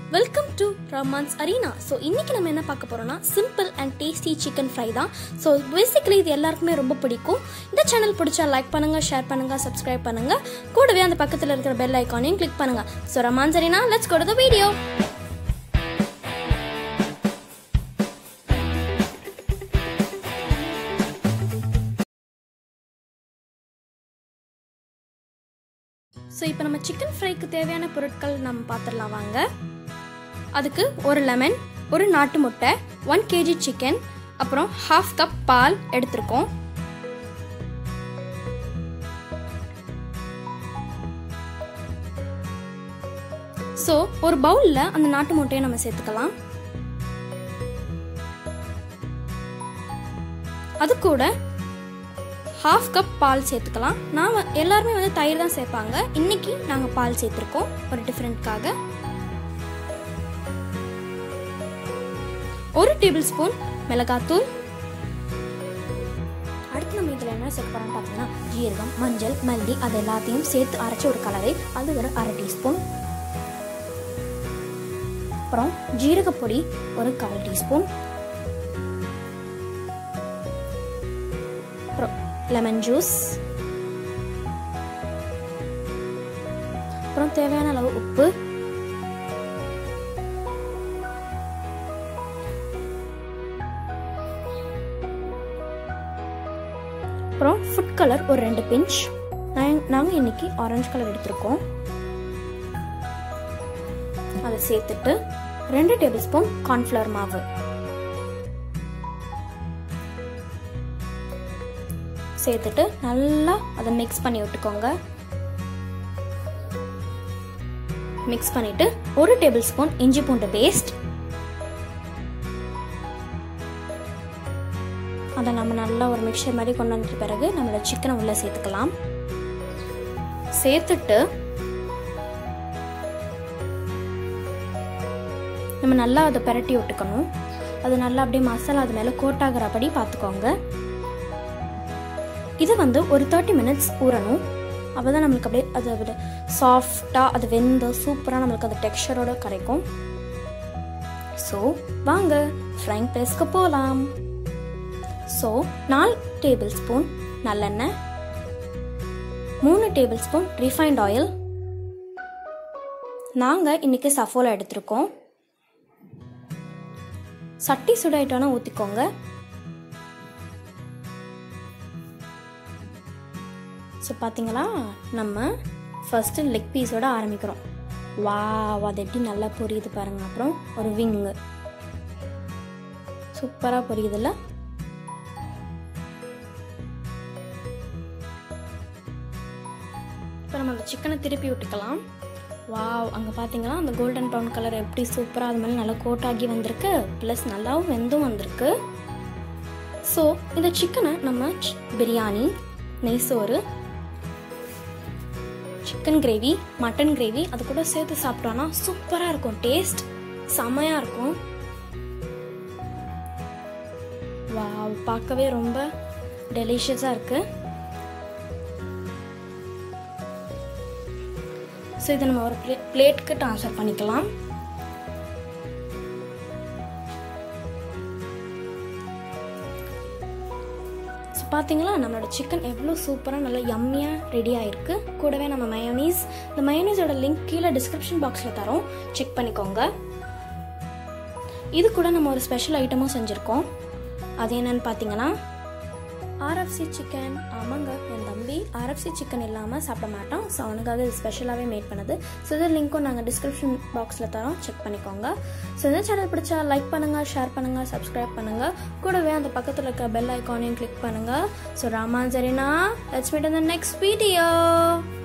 welcome to Raman's arena so இன்னைக்கு நம்ம என்ன பார்க்க போறோம்னா simple and tasty chicken fry தான் ஸோ பேசிக்கலி இது எல்லாருக்குமே ரொம்ப பிடிக்கும் இந்த சேனல் பிடிச்சா லைக் பண்ணுங்க ஷேர் பண்ணுங்க சப்ஸ்கிரைப் பண்ணுங்க கூடவே அந்த பக்கத்தில் இருக்கிற பெல் ஐக்கானையும் கிளிக் பண்ணுங்க so Raman's arena let's go to the video so இப்போ நம்ம சிக்கன் ஃப்ரைக்கு தேவையான பொருட்கள் நம்ம பார்த்துடலாம் வாங்க அதுக்கு ஒரு லெமன் ஒரு நாட்டு முட்டை ஒன் கேஜி சிக்கன் அப்புறம் ஹாஃப் கப் பால் எடுத்திருக்கோம் ஸோ ஒரு பவுலில் அந்த நாட்டு முட்டையை நம்ம சேர்த்துக்கலாம் அது கூட ஹாஃப் கப் பால் சேர்த்துக்கலாம் நான் வ- எல்லாருமே வந்து தயிர் தான் சேர்ப்பாங்க இன்னைக்கு நாங்கள் பால் சேர்த்துருக்கோம் ஒரு டிஃப்ரெண்ட்காக ஒரு டேபிள் ஸ்பூன் மிளகாத்தூள் அடுத்து நம்ம இதில் என்ன சேர்க்க போகிறோம்னு பார்த்தீங்கன்னா ஜீரகம் மஞ்சள் மல்லி அது எல்லாத்தையும் சேர்த்து அரைச்ச ஒரு கலவை அது ஒரு அரை டீஸ்பூன் அப்புறம் ஜீரகப்பொடி ஒரு கால் டீஸ்பூன் அப்புறம் லெமன் ஜூஸ் அப்புறம் தேவையான அளவு உப்பு அப்புறம் ஃபுட் கலர் ஒரு ரெண்டு பிஞ்ச் நாங்கள் இன்னைக்கு ஆரஞ்சு கலர் எடுத்திருக்கோம் அதை சேர்த்துட்டு ரெண்டு டேபிள் ஸ்பூன் கார்ன்ஃப்ளவர் மாவு சேர்த்துட்டு நல்லா அதை மிக்ஸ் பண்ணி விட்டுக்கோங்க மிக்ஸ் பண்ணிட்டு ஒரு டேபிள் ஸ்பூன் இஞ்சி பூண்டு பேஸ்ட் அதை நம்ம நல்லா ஒரு மிக்சர் மாதிரி கொண்டு வந்துட்ட பிறகு நம்மளோட சிக்கனை உள்ள சேர்த்துக்கலாம் சேர்த்துட்டு நம்ம நல்லா அதை பிரட்டி விட்டுக்கணும் அது நல்லா அப்படியே மசாலா அது மேலே கோட் ஆகுறபடி பார்த்துக்கோங்க இது வந்து ஒரு தேர்ட்டி மினிட்ஸ் ஊறணும் அப்போ தான் நம்மளுக்கு அப்படியே அது விட சாஃப்டாக அது வெந்து சூப்பராக நம்மளுக்கு அந்த டெக்ஸ்சரோட கிடைக்கும் ஸோ வாங்க ஃப்ரைங் பேஸ்க்கு போகலாம் ஸோ நாலு டேபிள் ஸ்பூன் நல்லெண்ணெய் மூணு டேபிள் ஸ்பூன் ரிஃபைண்ட் ஆயில் நாங்கள் இன்னைக்கு சஃபோலா எடுத்திருக்கோம் சட்டி சுடாயிட்டோன்னா ஊற்றிக்கோங்க ஸோ பார்த்தீங்களா நம்ம ஃபஸ்ட்டு லெக் பீஸோட ஆரம்பிக்கிறோம் வா அது எப்படி நல்லா பொரியுது பாருங்க அப்புறம் ஒரு விங்கு சூப்பராக பொரியுதுல்ல இப்போ நம்ம அந்த சிக்கனை திருப்பி விட்டுக்கலாம் வாவ் அங்கே பார்த்தீங்களா அந்த கோல்டன் ப்ரௌன் கலர் எப்படி சூப்பராக அது மேலே நல்லா கோட் ஆகி வந்திருக்கு ப்ளஸ் நல்லாவும் வெந்தும் வந்திருக்கு ஸோ இந்த சிக்கனை நம்ம சி- பிரியாணி நெய்சோறு சிக்கன் கிரேவி மட்டன் கிரேவி அது கூட சேர்த்து சாப்பிட்டோன்னா சூப்பராக இருக்கும் டேஸ்ட் செமையாக இருக்கும் வாவ் பார்க்கவே ரொம்ப டெலிஷியஸாக இருக்குது ஸோ இதை நம்ம ஒரு பிளே பிளேட்க்கு ட்ரான்ஸ்ஃபர் பண்ணிக்கலாம் ஸோ பார்த்தீங்களா நம்மளோட சிக்கன் எவ்வளோ சூப்பராக நல்லா யம்மியாக ரெடி ஆயிருக்கு கூடவே நம்ம மயோனீஸ் இந்த மயோனீஸோட லிங்க் கீழே டிஸ்கிரிப்ஷன் பாக்ஸில் தரோம் செக் பண்ணிக்கோங்க இது கூட நம்ம ஒரு ஸ்பெஷல் ஐட்டமும் செஞ்சுருக்கோம் அது என்னன்னு பார்த்தீங்கன்னா ஆர்எஃப்சி சிக்கன் ஆமாங்க என் தம்பி ஆர்எஃப்சி சிக்கன் இல்லாமல் சாப்பிட மாட்டான் ஸோ அவனுக்காக இது ஸ்பெஷலாகவே மேட் பண்ணது ஸோ இது லிங்க்கும் நாங்கள் டிஸ்கிரிப்ஷன் பாக்ஸில் தரோம் செக் பண்ணிக்கோங்க ஸோ இந்த சேனல் பிடிச்சா லைக் பண்ணுங்கள் ஷேர் பண்ணுங்கள் சப்ஸ்கிரைப் பண்ணுங்கள் கூடவே அந்த பக்கத்தில் இருக்க பெல் ஐக்கானையும் கிளிக் பண்ணுங்கள் ஸோ ராமான் சரினா லெட்ஸ் மீட் இந்த நெக்ஸ்ட் வீடியோ